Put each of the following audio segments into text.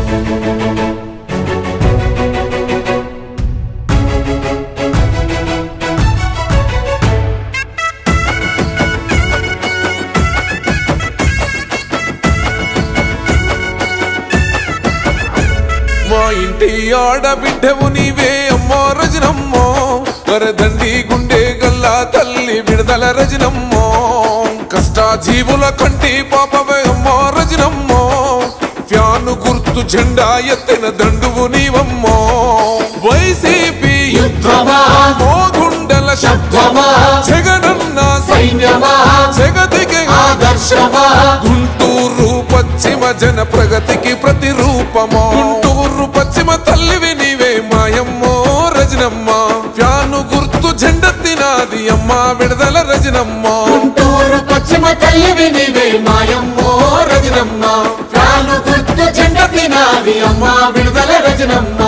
మా ఇంటి ఆడబిడ్డవు నీవే అమ్మో రజనమ్మో వరదండి గుండె గల్లా తల్లి విడుదల రజనమ్మో కష్టాజీవుల కంటి పాపవే అమ్మో రజనమ్మో ఫ్యాను గుర్తు జెండా ఎత్తిన దండువు నీవమ్మో వైసీపీ యుద్ధమా మోగుండల శబ్దమా జగనన్న సైన్యమా జగతికి ఆదర్శమా గుంటూరు పశ్చిమ జన ప్రగతికి ప్రతిరూపమో గుంటూరు పశ్చిమ తల్లివి నీవే మాయమ్మో రజనమ్మ ఫ్యాను గుర్తు జెండెత్తినాది అమ్మ విడుదల రజనమ్మ గుంటూరు పశ్చిమ తల్లివి నీవే మాయమ్మో రజనమ్మ ఫ్యాను గుర్తు జెండ తినాది అమ్మ విడుదల రజనమ్మ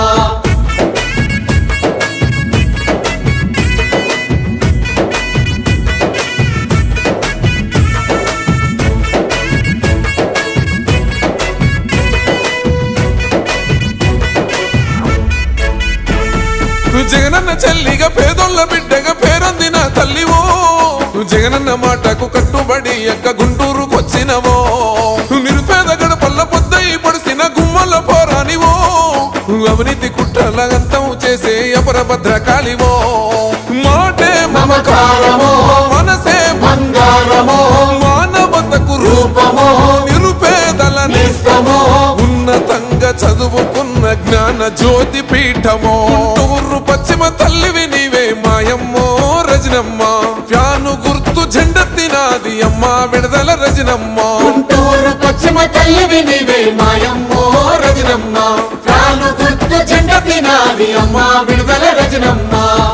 జగనన్న చెల్లిగా పేదోళ్ళ బిడ్డగా పేరొందిన తల్లివో జగనన్న మాటకు కట్టుబడి ఎక్క గుంటూరుకొచ్చినవో నిరుపేద గడపల్ల పొద్దయి పడిసిన గుమ్మల పోరానివో అవినీతి కుట్రల అంతం చేసే అపరభద్ర కాళివో మాటే మమకారమో మనసే బంగారమో మానవతకు రూపమో నిరుపేదల నిస్తమో ఉన్నతంగా చదువుకున్న జ్ఞాన జ్యోతి పీఠమో గుంటూరు పశ్చిమ తల్లివి నీవే మాయమ్మో రజనమ్మ ఫ్యాను గుర్తు జెండెత్తినాది అమ్మ విడుదల రజనమ్మ గుంటూరు పశ్చిమ తల్లివి నీవే మాయమ్మో రజనమ్మ ఫ్యాను గుర్తు జెండ తినాది అమ్మ విడుదల రజనమ్మ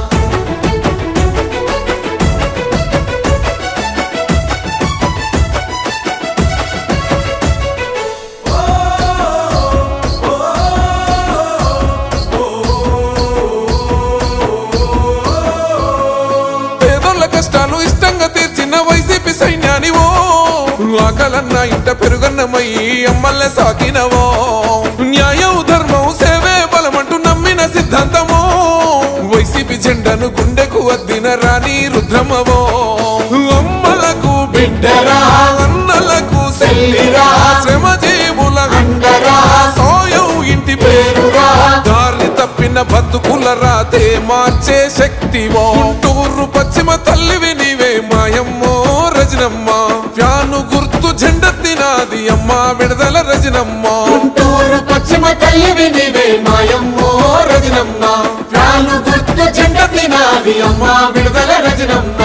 పేదోళ్ళ కష్టాలు ఇష్టంగా తీర్చిన వైసీపీ సైన్యానివో ఆకలన్న ఇంట పెరుగన్నమయ్యి అమ్మల్లే సాకినవో న్యాయం ధర్మం సేవే బలమంటూ నమ్మిన సిద్ధాంతమో వైసీపీ జెండను గుండెకు అద్దిన రాణి రుద్రమవో అమ్మలకు బిడ్డరా అన్నలకు చెల్లిరా శ్రమజీవుల అందరా సోయం ఇంటి పేరురా దారి తప్పిన బతుకుల రాతే మార్చే శక్తివో గుంటూరు పశ్చిమ తల్లివి నీవే మాయమ్మో రజనమ్మ ఫ్యాను గుర్తు జెండెత్తినాది అమ్మ విడుదల రజనమ్మ గుంటూరు పశ్చిమ తల్లివి నీవే మాయమ్మో రజనమ్మ ఫ్యాను గుర్తు జెండ తినాది అమ్మ విడుదల రజనమ్మ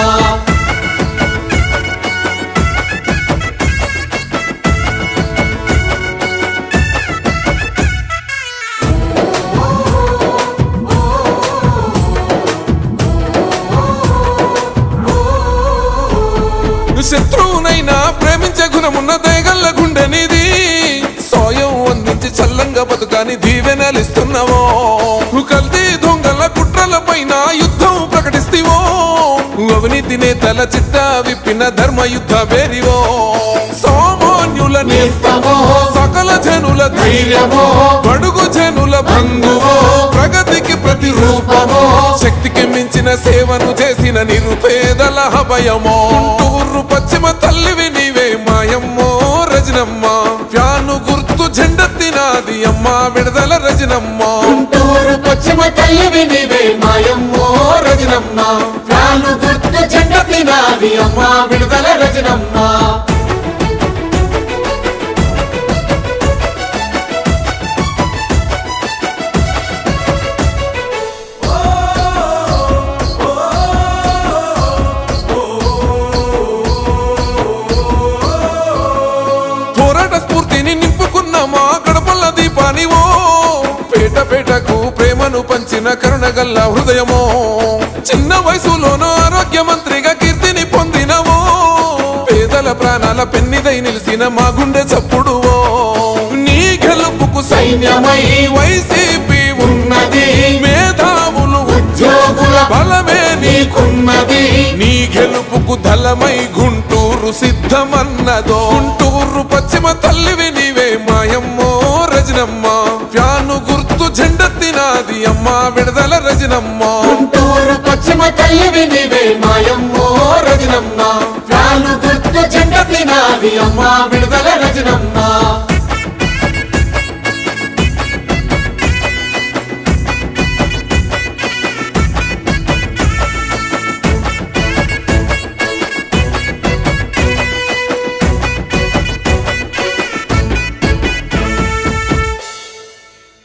శత్రువునైనా ప్రేమించే గుణమున్న దయగల్ల గుండె నీది సోయం అందించి చల్లంగా బతుకాని దీవెనలిస్తున్నావో కల్తీ దొంగల కుట్రల పైన యుద్ధం ప్రకటిస్తీవో అవినీతి నేతల చిట్ట విప్పిన ధర్మ యుద్ధ వేరివో సామాన్యుల నేస్తమో సకల జనుల ధైర్యమో బడుగు జనుల బంధువో ప్రగతికి ప్రతిరూపమో శక్తికి మించిన సేవను చేసిన నిరుపేదల అభయమో గుంటూరు పశ్చిమ తల్లివి నీవే మాయమ్మో రజనమ్మ ఫ్యాను గుర్తు జెండెత్తినాది అమ్మ విడుదల రజనమ్మ గుంటూరు పశ్చిమ తల్లివి నీవే మాయమ్మో రజనమ్మ ఫ్యాను గుర్తు జెండ తినాది అమ్మ విడుదల రజనమ్మ పోరాట స్ఫూర్తిని నింపుకున్న మా గడపల్ల దీపానివో పేట పేటకు ప్రేమను పంచిన కరుణగల్ల హృదయమో చిన్న వయసులోనూ ఆరోగ్య మంత్రిగా కీర్తిని పొందినవో పేదల ప్రాణాల పెన్నిదై నిలిసిన మా గుండె చప్పుడువో నీ గెలుపుకు సైన్యమై వైసీపీ ఉన్నది మేధావులు ఉద్యోగుల బలమే నీకు నీకున్నది నీ గెలుపుకు దళమై గుంటూరు సిద్ధమన్నదో గుంటూరు పశ్చిమ తల్లివి నీవే మాయమ్మో రజనమ్మ రజనమ్మ గుంటూరు పశ్చిమ తల్లివి నీవే మాయమ్మో రజనమ్మ ఫ్యాను గుర్తు జెండ తినాది అమ్మ విడుదల రజనమ్మ